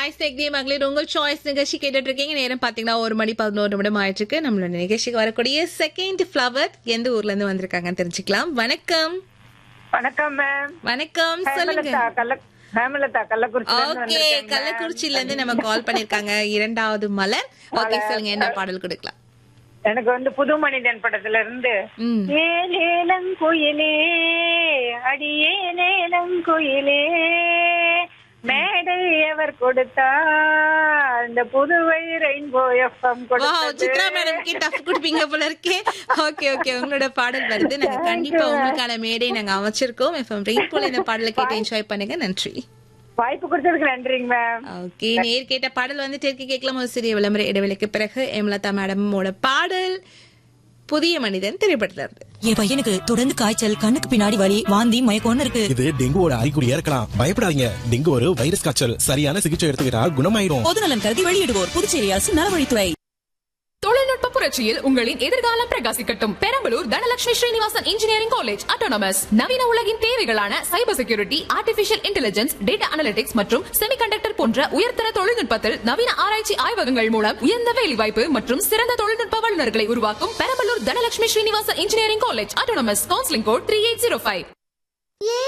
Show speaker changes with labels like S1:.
S1: Hi செக்தி மகளிர் உங்கள் choice நிகழ்ச்சி கேட்டுட்டு இருக்கீங்க நேரம் பாத்தீங்கன்னா ஒரு மணி பதினோரு நிமிடம் ஆயிட்டு இருக்கு நம்மளோட நிகழ்ச்சிக்கு வரக்கூடிய செகண்ட் ஃபிளவர் எந்த ஊர்ல இருந்து வந்திருக்காங்கன்னு தெரிஞ்சுக்கலாம் வணக்கம்
S2: வணக்கம் மேம்
S1: வணக்கம் சொல்லுங்க
S2: ஹேமலதா கள்ள ஹேமலதா கள்ளக்குறிச்சில இருந்து
S1: ஓகே
S2: வந்திருக்கேன் ma'am.
S1: கள்ளக்குறிச்சியில இருந்து நம்ம கால் பண்ணிருக்காங்க இரண்டாவது மலர் ஓகே சொல்லுங்க என்ன பாடல் கொடுக்கலாம்
S2: எனக்கு வந்து புது மனிதன் படத்துல இருந்து
S1: ம்
S2: ஏலேலங்குயிலே அடியே லேலங்குயிலே மேடை எவர் கொடுத்தார் இந்த Puduvai rainbow FM
S1: wow Chitra
S2: கொடுத்தது
S1: மேடம் கே டஃப் குடுப்பீங்க போல இருக்கே ஓகே ஓகே உங்களோட பாடல் வருது நாங்க கண்டிப்பா உங்களுக்கான மேடை நாங்க அமைச்சிருக்கோம் எஃப்எம் ரெயின் போல இந்த பாடலை கேட்டு என்ஜாய் பண்ணுங்க நன்றி
S2: வாய்ப்பு கொடுத்ததுக்கு நன்றிங்க மேம்
S1: ஓகே நேர் கேட்ட பாடல் வந்து தெற்கு கேட்கலாம் ஒரு சிறிய விளம்பர இடைவெளிக்கு பிறகு எம்லதா மேடமோட பாடல் புதிய மனிதன் திரைப்படத்துல இருந்து
S3: என் பையனுக்கு தொடர்ந்து காய்ச்சல் கண்ணுக்கு பின்னாடி வலி வாந்தி மயக்கம்னு இருக்கு
S4: இது டெங்குவோட அறிகுறியா இருக்கலாம் பயப்படாதீங்க டெங்கு ஒரு வைரஸ் காய்ச்சல் சரியான சிகிச்சை எடுத்துக்கிட்டா குணமாயிரும்
S3: பொதுநலன் கருதி வெளியிடுவோர் புதுச்சேரி அரசு நலவழித்துறை
S5: தொழில்நுட்ப புரட்சியில் உங்களின் எதிர்காலம் பிரகாசிக்கட்டும் Perambalur Dhanalakshmi Srinivasan engineering college autonomous நவீன உலகின் தேவைகளான cyber security artificial intelligence data analytics மற்றும் செமிகண்டக்டர் போன்ற உயர்தர தொழில்நுட்பத்தில் நவீன ஆராய்ச்சி ஆய்வகங்கள் மூலம் உயர்ந்த வேலைவாய்ப்பு மற்றும் சிறந்த தொழில்நுட்ப வல்லுநர்களை உருவாக்கும் Perambalur Dhanalakshmi Srinivasan engineering college autonomous counselling code three eight zero five